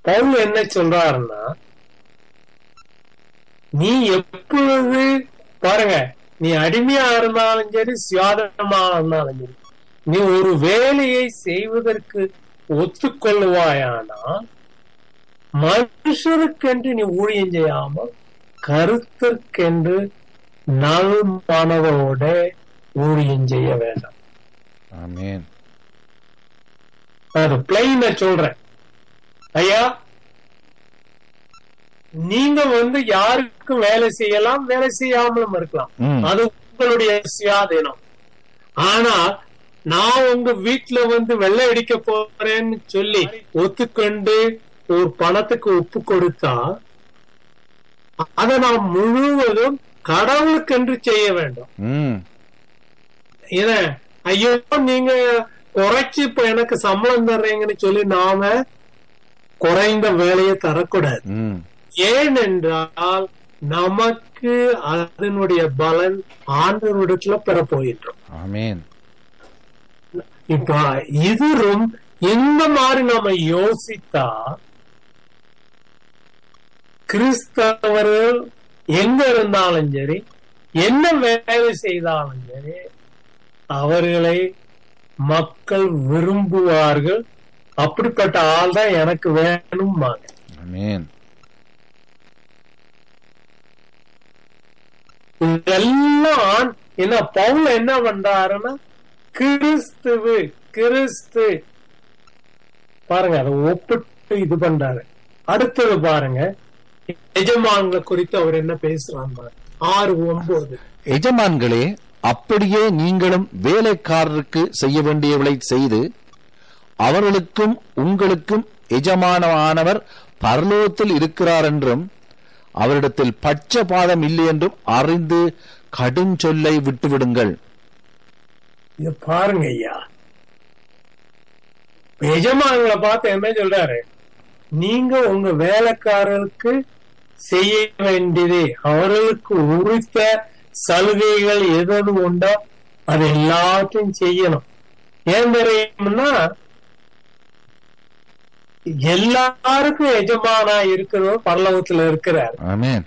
பவுல் என்ன சொல்றாருன்னா நீ எப்பொழுது பாருங்க நீ அடிமையா இருந்தாலும் சரி சுயாதனமா இருந்தாலும் சரி நீ ஒரு வேலையை செய்வதற்கு ஒத்துக்கொள்ளுவாயானா மனுஷருக்கென்று நீ ஊழியம் செய்யாமல் கருத்திற்கென்று நல் மனதோட ஊழியம் செய்ய வேண்டாம் ஆமென் அது பிளைன சொல்றேன் ஐயா நீங்க வந்து யாருக்கும் வேலை செய்யலாம் வேலை செய்யாமலும் இருக்கலாம் ம். அது உங்களுடைய சுயாதீனம் ஆனா நான் உங்க வீட்டுல வந்து வெள்ளை அடிக்க போறேன்னு சொல்லி ஒத்துக்கொண்டு ஒரு பணத்துக்கு ஒப்பு கொடுத்தா அதை நான் முழுவதும் கடவுளுக்கென்று செய்ய வேண்டும் ம் ஏன்னா ஐயோ நீங்க குறைச்சு இப்ப எனக்கு சம்பளம் தர்றீங்கன்னு சொல்லி நாம குறைந்த வேலையை தரக்கூடாது ம் ஏனென்றால் நமக்கு அதனுடைய பலன் ஆண்டவரிடத்துல பெற போயிட்டோம் ஆமென் இப்ப இது ரொம்ப இந்த மாதிரி நம்ம யோசித்தா கிறிஸ்தவர்கள் எங்க இருந்தாலும் சரி என்ன வேலை செய்தாலும் சரி அவர்களை மக்கள் விரும்புவார்கள் அப்படிப்பட்ட ஆள் தான் எனக்கு வேணும்பாங்க ஆமென் இதெல்லாம் என்ன பவுல் என்ன பண்றாருன்னா கிறிஸ்துவு கிறிஸ்து பாருங்க அதை ஒப்பிட்டு இது பண்றாரு அடுத்தது பாருங்க எஜமான்களை குறித்து அவர் என்ன பேசுறாங்க பாருங்க. ஆறு ஒன்பது எஜமான்களே அப்படியே நீங்களும் வேலைக்காரருக்கு செய்ய வேண்டியவளை செய்து அவர்களுக்கும் உங்களுக்கும் எஜமானமானவர் பரலோகத்தில் இருக்கிறார் என்றும் அவரிடத்தில் பட்சபாதம் இல்லை என்றும் அறிந்து கடும் சொல்லை விட்டுவிடுங்கள் இது பாருங்க ஐயா எஜமான்களை பார்த்து என்ன சொல்றாரு நீங்க உங்க வேலைக்காரருக்கு செய்ய வேண்டியது அவர்களுக்கு உரித்த சலுகைகள் எது எது உண்டோ அது எல்லாத்தையும் செய்யணும் ஏன் தெரியும்னா எல்லாருக்கும் எஜமானா இருக்கிறவர் பரலோகத்துல இருக்கிறார் ஆமென்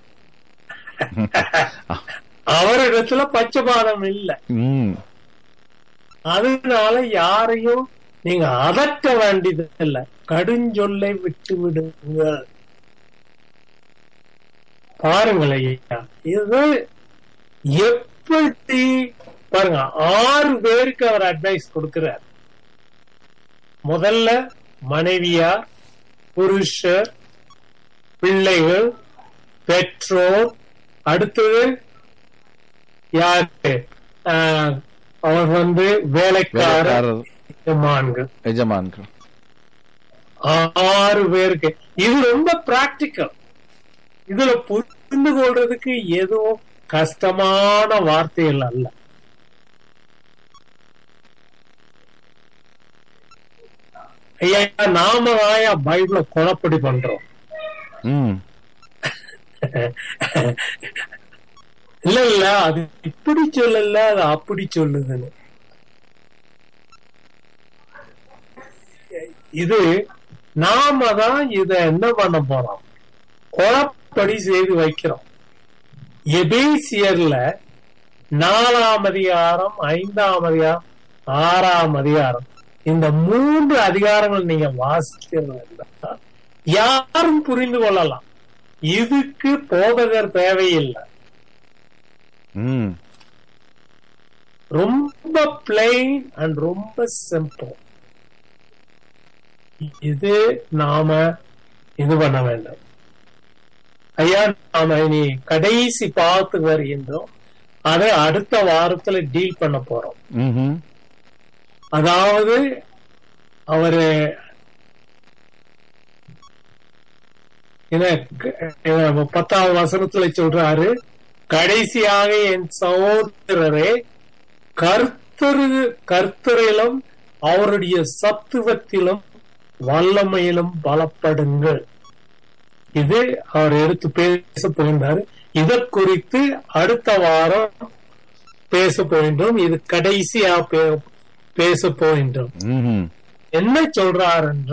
அவரிடத்துல பச்சைபாதம் இல்லை ம் அதனால யாரையும் நீங்க அதட்ட வேண்டியது இல்ல கடுஞ்சொல்லை விட்டு விடுங்க பாருங்களேன் ஐயா இது எப்படி பாருங்க ஆறு பேருக்கு அவர் அட்வைஸ் கொடுக்கிறார் முதல்ல மனைவியார் புருஷர் பிள்ளைகள் பெற்றோர் அடுத்தது யாரு ஆஹ், அவர் வந்து வேலைக்காரர் வேலைக்காரர் எஜமான்கள் எஜமான்கள் ஆறு பேருக்கு இது ரொம்ப பிராக்டிக்கல் இதுல புரிந்து கொள்றதுக்கு எதுவும் கஷ்டமான வார்த்தைகள் அல்ல ஐயா நாம ஆயா பைபிள குழப்படி பண்றோம் ம் இல்ல இல்ல அது இப்படி சொல்லல அது அப்படி சொல்லுதுன்னு இது நாம தான் இத என்ன பண்ண போறோம் குழப்படி செய்து வைக்கிறோம் எபேசியர்ல நாலாம் அதிகாரம் ஐந்தாம் அதிகாரம் ஆறாம் அதிகாரம் இந்த மூன்று அதிகாரங்கள் நீங்க வாசிக்கிறதா யாரும் புரிந்து கொள்ளலாம் இதுக்கு போதகர் தேவையில்லை ம் ரொம்ப பிளைன் அண்ட் ரொம்ப சிம்பிள் இது நாம இது பண்ண வேண்டும் ஐயா நாம இனி கடைசி பார்த்து வருகின்றோம் அதை அடுத்த வாரத்துல டீல் பண்ண போறோம் ம்ஹும். அதாவது அவரு என்ன, க- என்ன, பத்தாவது வசனத்துல சொல்றாரு கடைசியாக என் சகோதரரே கர்த்தரு கர்த்தரிலும் அவருடைய சத்துவத்திலும் வல்லமையிலும் பலப்படுங்கள் இது அவர் எடுத்து பேச போகின்றாரு இதை குறித்து அடுத்த வாரம் பேச போகின்றோம் இது கடைசியா பே- பேச போகின்றோம் ம்ஹும். என்ன சொல்றாரு